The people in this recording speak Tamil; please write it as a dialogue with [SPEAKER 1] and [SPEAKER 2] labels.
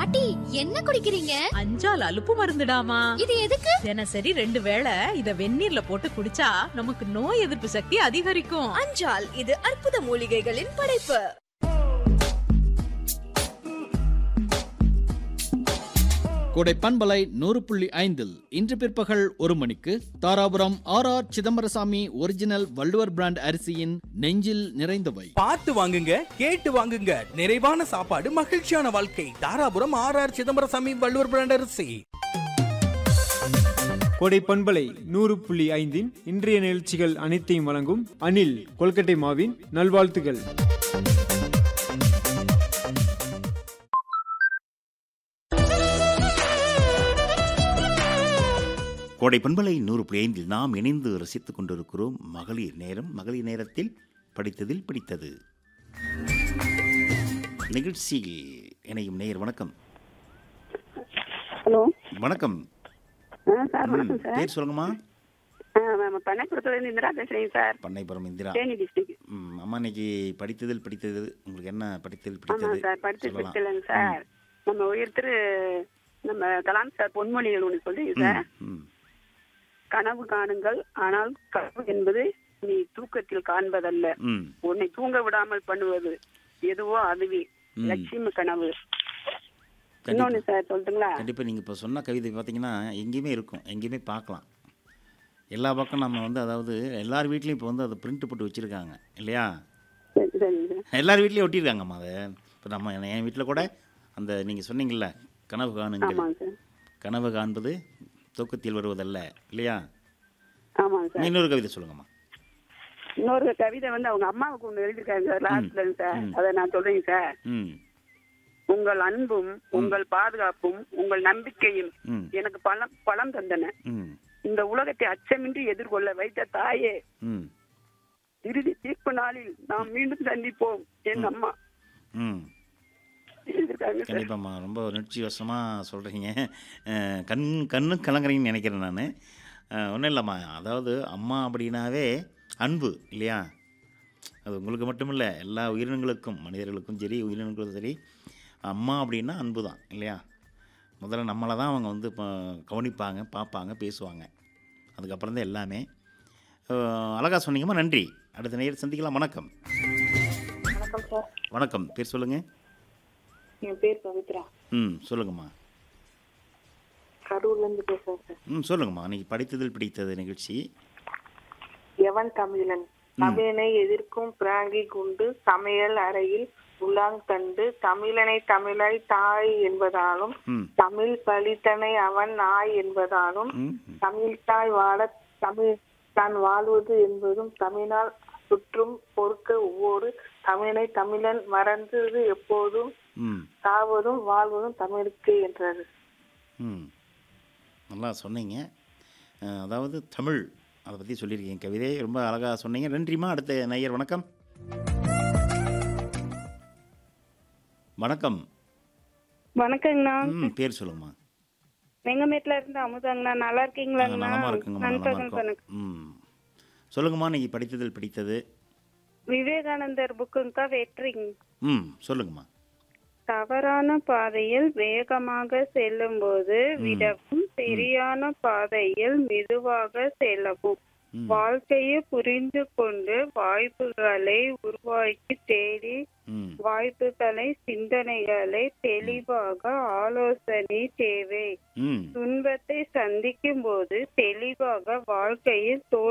[SPEAKER 1] பாட்டி என்ன குடிக்கிறீங்க
[SPEAKER 2] அஞ்சால் அலுப்பு மருந்துடாமா
[SPEAKER 1] இது எதுக்கு
[SPEAKER 2] தினசரி ரெண்டு வேளை இத வெந்நீர்ல போட்டு குடிச்சா நமக்கு நோய் எதிர்ப்பு சக்தி அதிகரிக்கும்
[SPEAKER 3] அஞ்சால் இது அற்புத மூலிகைகளின் படைப்பு
[SPEAKER 4] கோடை பண்பலை நூறு புள்ளி ஐந்தில் இன்று பிற்பகல் ஒரு மணிக்கு Dharapuram R R Chidambarasamy original Valluvar brand அரிசியின் நெஞ்சில் நிறைந்தவை
[SPEAKER 5] பார்த்து வாங்குங்க கேட்டு வாங்குங்க நிறைவான சாப்பாடு மகிழ்ச்சியான வாழ்க்கை Dharapuram R R Chidambarasamy Valluvar brand அரிசி
[SPEAKER 6] கோடை பண்பலை நூறு புள்ளி ஐந்தின் இன்றைய நிகழ்ச்சிகள் அனைத்தையும் வழங்கும் அனில் கொல்கட்டை மாவின் நல்வாழ்த்துகள்
[SPEAKER 7] கோடை பண்பலை நூறு புள்ளி ஐந்தில் நாம் இணைந்து ரசித்துக் கொண்டிருக்கிறோம் மகளிர் நேரம் மகளிர் நேரத்தில் படித்ததில் பிடித்தது நிகழ்ச்சியில் இணையும் நேயர் வணக்கம்
[SPEAKER 8] ஹலோ
[SPEAKER 7] வணக்கம்
[SPEAKER 8] ஆ சார்
[SPEAKER 7] ம்,
[SPEAKER 8] வணக்கம் சார்
[SPEAKER 7] பேர் சொல்லுங்கம்மா
[SPEAKER 8] ஆ மேம் பண்ணைக்குளத்துலேருந்து இந்திரா பேசுகிறேங்க சார்
[SPEAKER 7] பண்ணைப்புறம் இந்திரா
[SPEAKER 8] தேனி டிஸ்ட்ரிக்ட்
[SPEAKER 7] ம், அம்மா இன்னைக்கு படித்ததில் பிடித்தது உங்களுக்கு என்ன படித்ததில்
[SPEAKER 8] ஆமாம்
[SPEAKER 7] பிடித்தது
[SPEAKER 8] சார் படித்து
[SPEAKER 7] சொல்லலாம்.
[SPEAKER 8] பிடிக்கலங்க சார் நம்ம உயர்த்திரு நம்ம கலாம் சார் பொன்மொழிகள் ஒன்று சொல்றீங்க சார்
[SPEAKER 7] ம், ம்,
[SPEAKER 8] கனவு காணுங்கள் ஆனால் கனவு என்பது நீ தூக்கத்தில் காண்பதல்ல
[SPEAKER 7] ம்,
[SPEAKER 8] உன்னை தூங்க விடாமல் பண்ணுவது எதுவோ அதுவே
[SPEAKER 7] ம்.
[SPEAKER 8] லட்சிய கனவு
[SPEAKER 7] கண்டிப்பா.
[SPEAKER 8] இன்னொன்னு சார் சொல்லட்டுங்களா
[SPEAKER 7] கண்டிப்பாக நீங்கள் இப்போ சொன்ன கவிதை பார்த்தீங்கன்னா எங்கேயுமே இருக்கும் எங்கேயுமே பார்க்கலாம் எல்லா பக்கம் நம்ம வந்து அதாவது எல்லார் வீட்லேயும் இப்போ வந்து அதை பிரிண்ட் போட்டு வச்சுருக்காங்க இல்லையா
[SPEAKER 8] சரி சரிங்க சார்
[SPEAKER 7] எல்லார் வீட்லேயும் ஒட்டியிருக்காங்கம்மா அதை இப்போ நம்ம என் வீட்டில் கூட அந்த நீங்கள் சொன்னீங்கல்ல கனவு காணுங்கள்
[SPEAKER 8] ஆமாங்க சார்
[SPEAKER 7] கனவு காண்பது தூக்கத்தில் வருவதல்ல இல்லையா
[SPEAKER 8] ஆமாங்க சார்
[SPEAKER 7] இன்னொரு கவிதை சொல்லுங்கம்மா
[SPEAKER 8] இன்னொரு கவிதை வந்து அவங்க அம்மாவுக்கு ஒன்று எழுதியிருக்காங்க சார் லாஸ்ட்ல சார் அதை நான் சொல்றேங்க சார்
[SPEAKER 7] ம்
[SPEAKER 8] உங்கள் அன்பும் உங்கள் பாதுகாப்பும் உங்கள் நம்பிக்கையும்
[SPEAKER 7] ம்
[SPEAKER 8] எனக்கு பலம் பலம் தந்தன
[SPEAKER 7] ம்
[SPEAKER 8] இந்த உலகத்தை அச்சமின்றி எதிர்கொள்ள வைத்த தாயே
[SPEAKER 7] ம்
[SPEAKER 8] இறுதி தீர்ப்பு நாளில் நாம் மீண்டும் சந்திப்போம் என் அம்மா
[SPEAKER 7] ம்
[SPEAKER 8] எழுதியிருக்காங்க சார்
[SPEAKER 7] கண்டிப்பாம்மா ரொம்ப உணர்ச்சிவசமாக சொல்கிறீங்க கண் கண்ணு கலங்குறீங்கன்னு நினைக்கிறேன் நான் ஒன்றும் இல்லைம்மா அதாவது அம்மா அப்படின்னாவே அன்பு இல்லையா அது உங்களுக்கு மட்டும் இல்லை எல்லா உயிரினங்களுக்கும் மனிதர்களுக்கும் சரி உயிரினங்களுக்கும் சரி அம்மா அப்படின்னா அன்பு தான் இல்லையா முதல்ல நம்மளை தான் அவங்க வந்து இப்போ கவனிப்பாங்க பார்ப்பாங்க பேசுவாங்க அதுக்கப்புறம் தான் எல்லாமே அழகாக சொன்னீங்கம்மா நன்றி அடுத்த நேரம் சந்திக்கலாம் வணக்கம்
[SPEAKER 8] வணக்கம் சார்
[SPEAKER 7] வணக்கம் பேர் சொல்லுங்கள்
[SPEAKER 8] என் பேர் பவித்ரா
[SPEAKER 7] ம் சொல்லுங்கம்மா
[SPEAKER 8] கரூர்ல இருந்து பேசுறேன் சார்
[SPEAKER 7] ம் சொல்லுங்கம்மா இன்னைக்கு படித்ததில் பிடித்தது நிகழ்ச்சி
[SPEAKER 9] எவன் தமிழன் தமிழனை எதிர்க்கும் பிராங்கி குண்டு சமையல் அறையில் உலாங்கண்டு தமிழனை தமிழாய் தாய் என்பதாலும்
[SPEAKER 7] ம்
[SPEAKER 9] தமிழ் பழித்தனை அவன் நாய் என்பதாலும்
[SPEAKER 7] ம்
[SPEAKER 9] தமிழ் தாய் வாழ தமிழ் தான் வாழ்வது என்பதும் தமிழால் சுற்றும் பொறுக்க ஒவ்வொரு தமிழனை தமிழன் மறந்தது எப்போதும்
[SPEAKER 7] ம்
[SPEAKER 9] சாவதும் வாழ்வதும் தமிழுக்கு என்றது
[SPEAKER 7] ம் நல்லா சொன்னீங்க அஹ், அதாவது தமிழ் அதை பற்றி சொல்லியிருக்கீங்க கவிதை ரொம்ப அழகாக சொன்னீங்க நன்றிம்மா அடுத்த நேயர் வணக்கம் வணக்கம்
[SPEAKER 8] வணக்கங்கண்ணா
[SPEAKER 7] ம் பேர் சொல்லுங்கம்மா
[SPEAKER 8] வெங்கமேட்ல இருந்து அமுதாங்கண்ணா நல்லா இருக்கீங்களா
[SPEAKER 7] நாங்கள் நலமாக இருக்குங்கம்மா நலமாக இருக்கோம் ம் சொல்லுங்கம்மா இன்னைக்கு படித்ததில் பிடித்தது
[SPEAKER 8] விவேகானந்தர் புக்குங்கக்கா வெற்றிங்க
[SPEAKER 7] ம் சொல்லுங்கம்மா
[SPEAKER 8] தவறான பாதையில் வேகமாக செல்லும்போது விடவும் சரியான பாதையில் மெதுவாக செல்லவும்
[SPEAKER 7] ம்
[SPEAKER 8] வாழ்க்கையை புரிந்து கொண்டு வாய்ப்புகளை உருவாக்கி தேடி
[SPEAKER 7] ம்
[SPEAKER 8] வாய்ப்புகளை சிந்தனைகளை தெளிவாக ஆலோசனை தேவை
[SPEAKER 7] ம்
[SPEAKER 8] துன்பத்தை சந்திக்கும் போது தெளிவாக வாழ்க்கையில் தோல்